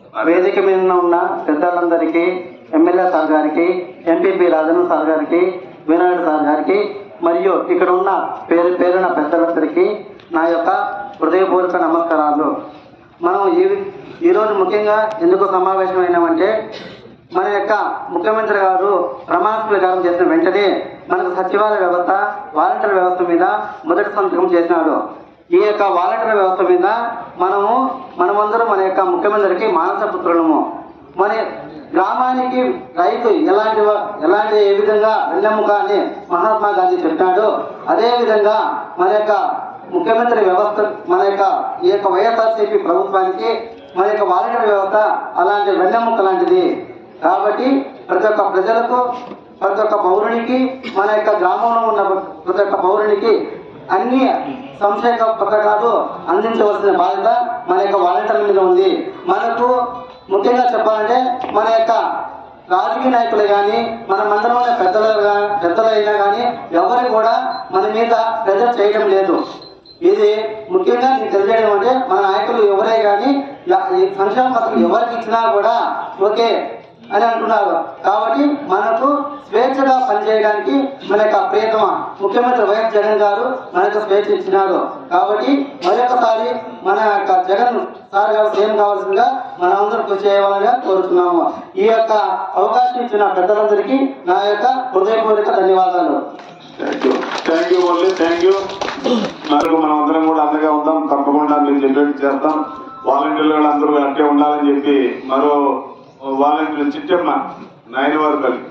వేదిక మీద ఉన్న పెద్దలందరికీ ఎమ్మెల్యే సార్ గారికి ఎంపీపీ రాజన్న సార్ గారికి వినాయక్ సార్ గారికి మరియు ఇక్కడ ఉన్న పేరు పేరున పెద్దలందరికీ నా యొక్క హృదయపూర్వక నమస్కారాలు మనం ఈ ఈరోజు ముఖ్యంగా ఎందుకు సమావేశమైనామంటే మన యొక్క ముఖ్యమంత్రి గారు ప్రమాణ స్వీకారం చేసిన వెంటనే మనకు సచివాలయ వ్యవస్థ వాలంటీర్ వ్యవస్థ మీద మొదటి సంతకం చేసినాడు ఈ యొక్క వాలంటీర్ వ్యవస్థ మీద మనము మనమందరం మన యొక్క ముఖ్యమంత్రికి మానస పుత్రులము మన గ్రామానికి రైతు ఎలాంటి వా- ఎలాంటి ఏ విధంగా వెన్నెముక అని మహాత్మా గాంధీ చెప్పాడు అదే విధంగా మన యొక్క ముఖ్యమంత్రి వ్యవస్థ మన యొక్క ఈ యొక్క వైఎస్ఆర్సీపీ ప్రభుత్వానికి మన యొక్క వాలంటీర్ వ్యవస్థ అలాంటి వెన్నెముక లాంటిది కాబట్టి ప్రతి ఒక్క ప్రజలకు ప్రతి ఒక్క పౌరునికి మన యొక్క గ్రామంలో ఉన్న ప్రతి ఒక్క పౌరునికి అన్ని సంక్షేమ పథకాలు అందించవలసిన బాధ్యత మన యొక్క వాలంటీర్ల మీద ఉంది మనకు ముఖ్యంగా చెప్పాలంటే మన యొక్క రాజకీయ నాయకులు కానీ మన మండలంలో పెద్దలు గా- పెద్దలైనా కానీ ఎవరు కూడా మన మీద ప్రెజర్ చేయడం లేదు ఇది ముఖ్యంగా నీకు తెలియజేయడం అంటే మన నాయకులు ఎవరే కానీ లా- ఈ సంక్షేమ పథకం ఎవరికి ఇచ్చినా కూడా ఓకే అని అంటున్నారు కాబట్టి మనకు స్వేచ్ఛగా పనిచేయడానికి మన యొక్క ప్రియతమ ముఖ్యమంత్రి వైఎస్ జగన్ గారు మనకు స్వేచ్ఛ ఇచ్చినారు కాబట్టి మరొకసారి మన యొక్క జగన్ సార్ గారు సీఎం కావాల్సిందిగా మనం అందరూ కృషి చేయాలని కోరుతున్నాము ఈ యొక్క అవకాశం ఇచ్చిన పెద్దలందరికీ నా యొక్క హృదయపూర్వక ధన్యవాదాలు thank you thank you only thank you మరొక మనం అందరం కూడా అండగా ఉందాం తప్పకుండా మీరు చెప్పేది చేస్తాం వాలంటీర్లు కూడా అందరూ అట్టే ఉండాలని చెప్పి మరో వాలంటీర్ చిట్టమ్మ నాయన వారు కలిగి